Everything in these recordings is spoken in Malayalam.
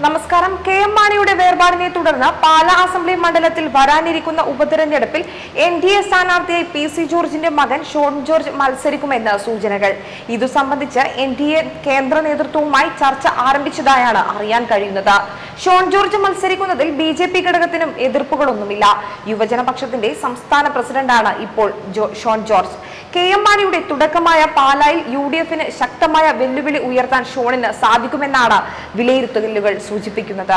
നമസ്കാരം കെ എം മാണിയുടെ വേർപാടിനെ തുടർന്ന് പാലാ അസംബ്ലി മണ്ഡലത്തിൽ വരാനിരിക്കുന്ന ഉപതെരഞ്ഞെടുപ്പിൽ എൻ ഡി എ സ്ഥാനാർത്ഥിയായി പി സി ജോർജിന്റെ മകൻ ഷോൺ ജോർജ് മത്സരിക്കുമെന്ന് സൂചനകൾ ഇതു സംബന്ധിച്ച് എൻ ഡി എ കേന്ദ്ര നേതൃത്വവുമായി ചർച്ച ആരംഭിച്ചതായാണ് അറിയാൻ കഴിയുന്നത് ഷോൺ ജോർജ് മത്സരിക്കുന്നതിൽ ബി ജെ പി ഘടകത്തിനും എതിർപ്പുകളൊന്നുമില്ല യുവജന പക്ഷത്തിന്റെ സംസ്ഥാന പ്രസിഡന്റാണ് ഇപ്പോൾ ജോ- ഷോൺ ജോർജ് കെ എം മാണിയുടെ തുടക്കമായ പാലായിൽ യു ഡി എഫിന് ശക്തമായ വെല്ലുവിളി ഉയർത്താൻ ഷോണിന് സാധിക്കുമെന്നാണ് വിലയിരുത്തലുകൾ സൂചിപ്പിക്കുന്നത്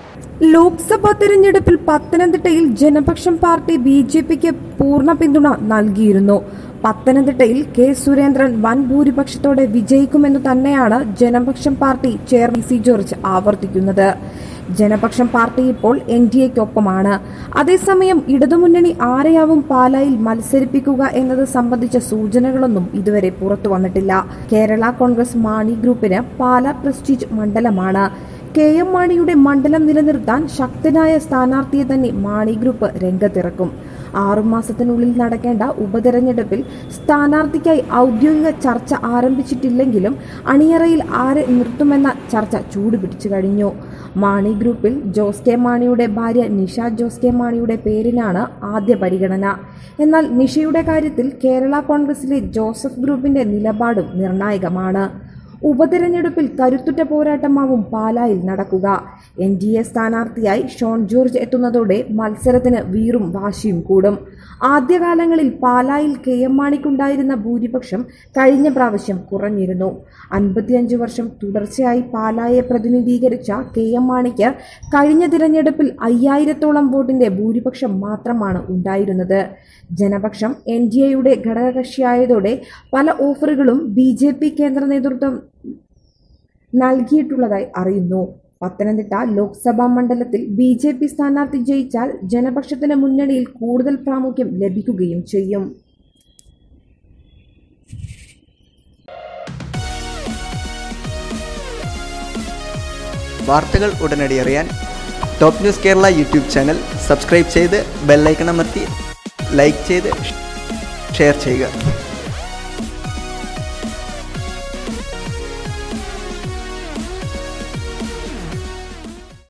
ലോക്സഭാ തെരഞ്ഞെടുപ്പിൽ പത്തനംതിട്ടയിൽ ജനപക്ഷം പാർട്ടി ബി ജെ പിക്ക് പൂർണ്ണ പിന്തുണ നൽകിയിരുന്നു പത്തനംതിട്ടയിൽ കെ സുരേന്ദ്രൻ വൻ ഭൂരിപക്ഷത്തോടെ വിജയിക്കുമെന്നു തന്നെയാണ് Janapaksham party chairman C George ആവർത്തിക്കുന്നത് ജനപക്ഷം പാർട്ടി ഇപ്പോൾ എൻ ഡി എക്കൊപ്പമാണ് അതേസമയം ഇടതുമുന്നണി ആരെയാവും പാലായിൽ മത്സരിപ്പിക്കുക എന്നത് സംബന്ധിച്ച സൂചനകളൊന്നും ഇതുവരെ പുറത്തു വന്നിട്ടില്ല കേരള കോൺഗ്രസ് മാണി ഗ്രൂപ്പിന് പാലാ പ്രസ്റ്റീജ് മണ്ഡലമാണ് കെ എം മാണിയുടെ മണ്ഡലം നിലനിർത്താൻ ശക്തനായ സ്ഥാനാർത്ഥിയെ തന്നെ മാണി ഗ്രൂപ്പ് രംഗത്തിറക്കും ആറുമാസത്തിനുള്ളിൽ നടക്കേണ്ട ഉപതെരഞ്ഞെടുപ്പിൽ സ്ഥാനാർത്ഥിക്കായി ഔദ്യോഗിക ചർച്ച ആരംഭിച്ചിട്ടില്ലെങ്കിലും അണിയറയിൽ ആരെ നിർത്തുമെന്ന ചർച്ച ചൂടുപിടിച്ചു കഴിഞ്ഞു മാണി ഗ്രൂപ്പിൽ ജോസ് കെ മാണിയുടെ ഭാര്യ നിഷ ജോസ് കെ മാണിയുടെ പേരിനാണ് ആദ്യ പരിഗണന എന്നാൽ നിഷയുടെ കാര്യത്തിൽ കേരള കോൺഗ്രസിലെ ജോസഫ് ഗ്രൂപ്പിന്റെ നിലപാടും നിർണായകമാണ് ഉപതെരഞ്ഞെടുപ്പിൽ കരുത്തുറ്റ പോരാട്ടമാവും പാലായിൽ നടക്കുക എൻ ഡി എ സ്ഥാനാർത്ഥിയായി ഷോൺ ജോർജ് എത്തുന്നതോടെ മത്സരത്തിന് വീറും വാശിയും കൂടും ആദ്യകാലങ്ങളിൽ പാലായിൽ കെ എം മാണിക്കുണ്ടായിരുന്ന ഭൂരിപക്ഷം കഴിഞ്ഞ പ്രാവശ്യം കുറഞ്ഞിരുന്നു അൻപത്തിയഞ്ച് വർഷം തുടർച്ചയായി പാലായെ പ്രതിനിധീകരിച്ച കെ എം മാണിക്ക് കഴിഞ്ഞ തിരഞ്ഞെടുപ്പിൽ അയ്യായിരത്തോളം വോട്ടിന്റെ ഭൂരിപക്ഷം മാത്രമാണ് ഉണ്ടായിരുന്നത് ജനപക്ഷം എൻ ഡി എയുടെ ഘടകകക്ഷിയായതോടെ പല ഓഫറുകളും ബി ജെ പി കേന്ദ്ര നേതൃത്വം നൽകിയിട്ടുള്ളതായി അറിയുന്നു പത്തനംതിട്ട ലോക്സഭാ മണ്ഡലത്തിൽ ബി ജെ പി സ്ഥാനാർത്ഥി ജയിച്ചാൽ ജനപക്ഷത്തിന് മുന്നണിയിൽ കൂടുതൽ പ്രാമുഖ്യം ലഭിക്കുകയും ചെയ്യും വാർത്തകൾ ഉടനടി അറിയാൻ top news Kerala YouTube channel subscribe ചെയ്ത് ബെല്ലൈക്കൺ അമർത്തി ലൈക്ക് ചെയ്ത് ഷെയർ ചെയ്യുക